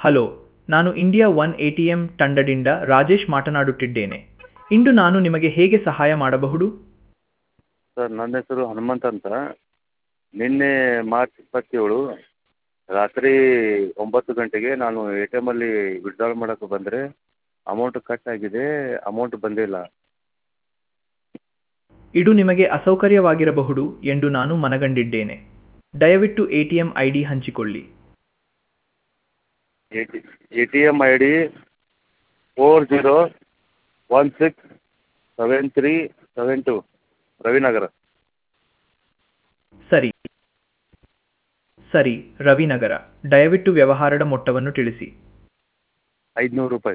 hello ನಾನು India one A T M ತಂಡದಿಂದ ರಾಜೇಶ್ ಮಾತನಾಡುತ್ತಿದ್ದೇನೆ ಇಂದು ನಾನು ನಿಮಗೆ ಹೇಗೆ ಸಹಾಯ ಮಾಡಬಹುದು ಸರ್ ನನ್ನ ಹೆಸರು ಹನುಮಂತ್ ಅಂತ ನಿನ್ನೆ ಮಾರ್ಚ್ ಇಪ್ಪತ್ತೇಳು ರಾತ್ರಿ ಒಂಬತ್ತು ಗಂಟೆಗೆ ನಾನು ಎ ಟಿ ಎಮ್ಮಲ್ಲಿ ವಿತ್ಡ್ರಾಲ್ ಮಾಡೋಕ್ಕೆ ಬಂದರೆ ಅಮೌಂಟ್ ಕಟ್ ಆಗಿದೆ ಅಮೌಂಟ್ ಬಂದಿಲ್ಲ ಇದು ನಿಮಗೆ ಅಸೌಕರ್ಯವಾಗಿರಬಹುದು ಎಂದು ನಾನು ಮನಗಂಡಿದ್ದೇನೆ ದಯವಿಟ್ಟು A T M I D ಹಂಚಿಕೊಳ್ಳಿ A T A T M I D four zero one six seven three seven two Ravinagar ಸರಿ ಸರಿ ರವಿನಗರ ದಯವಿಟ್ಟು ವ್ಯವಹಾರದ ಮೊತ್ತವನ್ನು ತಿಳಿಸಿ ಐದುನೂರು ರೂಪಾಯಿ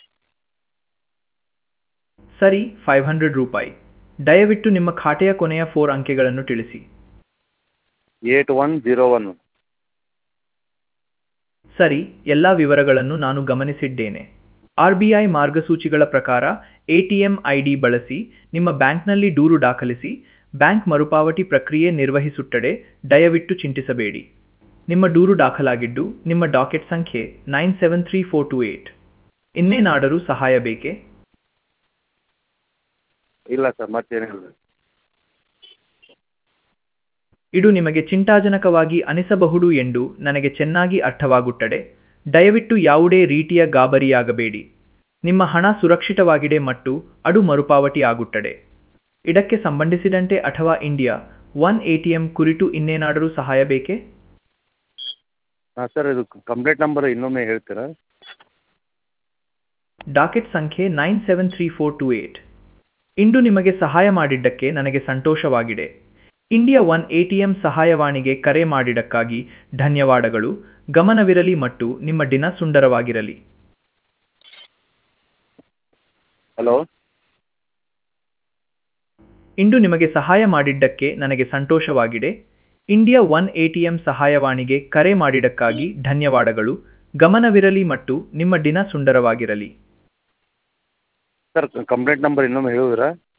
ಸರಿ ಫೈವ್ ಹಂಡ್ರೆಡ್ ರೂಪಾಯಿ ದಯವಿಟ್ಟು ನಿಮ್ಮ ಖಾತೆಯ ಕೊನೆಯ ಫೋರ್ ಅಂಕೆಗಳನ್ನು ತಿಳಿಸಿ ಏಟ್ ಒನ್ ಜೀರೋ ಒನ್ ಸರಿ ಎಲ್ಲ ವಿವರಗಳನ್ನು ನಾನು ಗಮನಿಸಿದ್ದೇನೆ ಆರ್ ಬಿ ಐ ಮಾರ್ಗಸೂಚಿಗಳ ಪ್ರಕಾರ A T M I D ಬಳಸಿ ನಿಮ್ಮ ಬ್ಯಾಂಕ್ನಲ್ಲಿ ದೂರು ದಾಖಲಿಸಿ ಬ್ಯಾಂಕ್ ಮರುಪಾವತಿ ಪ್ರಕ್ರಿಯೆ ನಿರ್ವಹಿಸುತ್ತದೆ ದಯವಿಟ್ಟು ಚಿಂತಿಸಬೇಡಿ ನಿಮ್ಮ ದೂರು ದಾಖಲಾಗಿದ್ದು ನಿಮ್ಮ ಡಾಕೆಟ್ ಸಂಖ್ಯೆ nine seven three four two eight ಇನ್ನೇನಾದರೂ ಸಹಾಯ ಬೇಕೇ ಇಲ್ಲ ಸರ್ ಮತ್ತೇನಿಲ್ಲ ಇದು ನಿಮಗೆ ಚಿಂತಾಜನಕವಾಗಿ ಅನಿಸಬಹುದು ಎಂದು ನನಗೆ ಚೆನ್ನಾಗಿ ಅರ್ಥವಾಗುತ್ತದೆ ದಯವಿಟ್ಟು ಯಾವುದೇ ರೀತಿಯ ಗಾಬರಿಯಾಗಬೇಡಿ ನಿಮ್ಮ ಹಣ ಸುರಕ್ಷಿತವಾಗಿದೆ ಮತ್ತು ಅದು ಮರುಪಾವತಿ ಆಗುತ್ತದೆ ಇದಕ್ಕೆ ಸಂಬಂಧಿಸಿದಂತೆ ಅಥವಾ India one A T M ಕುರಿತು ಇನ್ನೇನಾದರೂ ಸಹಾಯ ಬೇಕೇ ಹಾಂ ಸರ್ ಇದು ಕಂಪ್ಲೇಂಟ್ ನಂಬರ್ ಇನ್ನೊಮ್ಮೆ ಹೇಳ್ತೀರಾ ಡಾಕೆಟ್ ಸಂಖ್ಯೆ nine seven three four two eight ಇಂದು ನಿಮಗೆ ಸಹಾಯ ಮಾಡಿದ್ದಕ್ಕೆ ನನಗೆ ಸಂತೋಷವಾಗಿದೆ India one A T M ಸಹಾಯವಾಣಿಗೆ ಕರೆ ಮಾಡಿದ್ದಕ್ಕಾಗಿ ಧನ್ಯವಾದಗಳು ಗಮನವಿರಲಿ ಮತ್ತು ನಿಮ್ಮ ದಿನ ಸುಂದರವಾಗಿರಲಿ ಹಲೋ ಇಂದು ನಿಮಗೆ ಸಹಾಯ ಮಾಡಿದ್ದಕ್ಕೆ ನನಗೆ ಸಂತೋಷವಾಗಿದೆ India one A T M ಸಹಾಯವಾಣಿಗೆ ಕರೆ ಮಾಡಿದ್ದಕ್ಕಾಗಿ ಧನ್ಯವಾದಗಳು ಗಮನವಿರಲಿ ಮತ್ತು ನಿಮ್ಮ ದಿನ ಸುಂದರವಾಗಿರಲಿ ಸರ್ ಕಂಪ್ಲೇಂಟ್ ನಂಬರ್ ಇನ್ನೊಮ್ಮೆ ಹೇಳಿದ್ರಾ